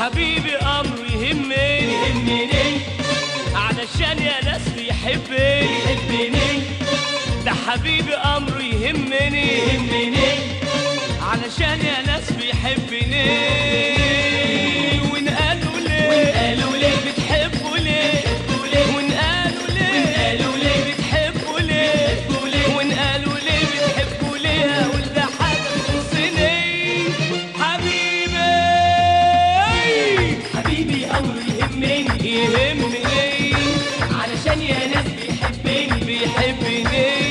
حبيبي امره يهمني يهمني علشان يا ناس بيحبني يحبني ده حبيبي امره يهمني يهمني علشان يا ناس بيحبني وإن قالوا ليه قالوا ليه بتحبوا ليه بتحبوا ليه وإن قالوا ليه قالوا ليه بتحبوا ليه بتحبوا ليه وإن قالوا ليه بتحبوا ليه هقول ده حاجة تخصني حبيبي حبيبي امره يهمني يهمني علشان يا ناس بيحبني بيحبني